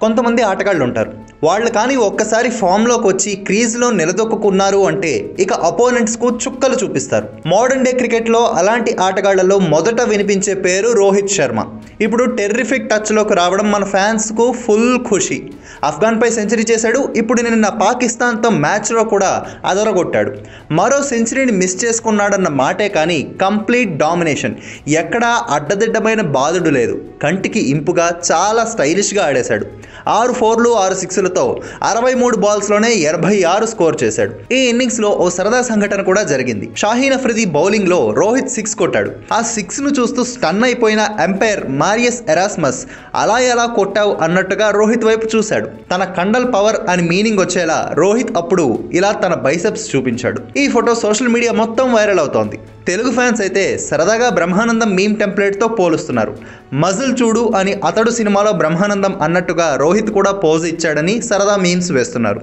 కొంతమంది ఆటగాళ్ళు ఉంటారు వాళ్ళు కానీ ఒక్కసారి ఫామ్లోకి వచ్చి క్రీజ్లో నిలదొక్కున్నారు అంటే ఇక అపోనెంట్స్కు చుక్కలు చూపిస్తారు మోడర్న్ డే క్రికెట్లో అలాంటి ఆటగాళ్లలో మొదట వినిపించే పేరు రోహిత్ శర్మ ఇప్పుడు టెర్రిఫిక్ టచ్లోకి రావడం మన ఫ్యాన్స్కు ఫుల్ ఖుషి ఆఫ్ఘాన్పై సెంచరీ చేశాడు ఇప్పుడు నిన్న పాకిస్తాన్తో మ్యాచ్లో కూడా అదరగొట్టాడు మరో సెంచరీని మిస్ చేసుకున్నాడన్న మాటే కానీ కంప్లీట్ డామినేషన్ ఎక్కడా అడ్డదిడ్డమైన బాధుడు లేదు కంటికి ఇంపుగా చాలా స్టైలిష్గా ఆడేశాడు ఆరు ఫోర్లు ఆరు సిక్స్లతో అరవై మూడు బాల్స్లోనే ఎనభై ఆరు స్కోర్ చేశాడు ఈ ఇన్నింగ్స్లో ఓ సరదా సంఘటన కూడా జరిగింది షాహీన్ అఫ్రిది బౌలింగ్లో రోహిత్ సిక్స్ కొట్టాడు ఆ సిక్స్ను చూస్తూ స్టన్ అయిపోయిన ఎంపైర్ మారియస్ ఎరాస్మస్ అలా ఎలా కొట్టావు అన్నట్టుగా రోహిత్ వైపు చూశాడు తన కండల్ పవర్ అని మీనింగ్ వచ్చేలా రోహిత్ అప్పుడు ఇలా తన బైసెప్స్ చూపించాడు ఈ ఫోటో సోషల్ మీడియా మొత్తం వైరల్ అవుతోంది తెలుగు ఫ్యాన్స్ అయితే సరదాగా బ్రహ్మానందం మీమ్ టెంప్లెట్తో పోలుస్తున్నారు మజిల్ చూడు అని అతడు సినిమాలో బ్రహ్మానందం అన్నట్టుగా రోహిత్ కూడా పోజ్ ఇచ్చాడని సరదా మీమ్స్ వేస్తున్నారు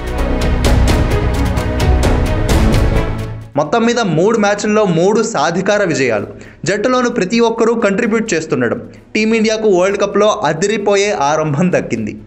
మొత్తం మీద మూడు మ్యాచ్ల్లో మూడు సాధికార విజయాలు జట్టులోని ప్రతి ఒక్కరూ కంట్రిబ్యూట్ చేస్తుండడం టీమిండియాకు వరల్డ్ కప్లో అదిరిపోయే ఆరంభం దక్కింది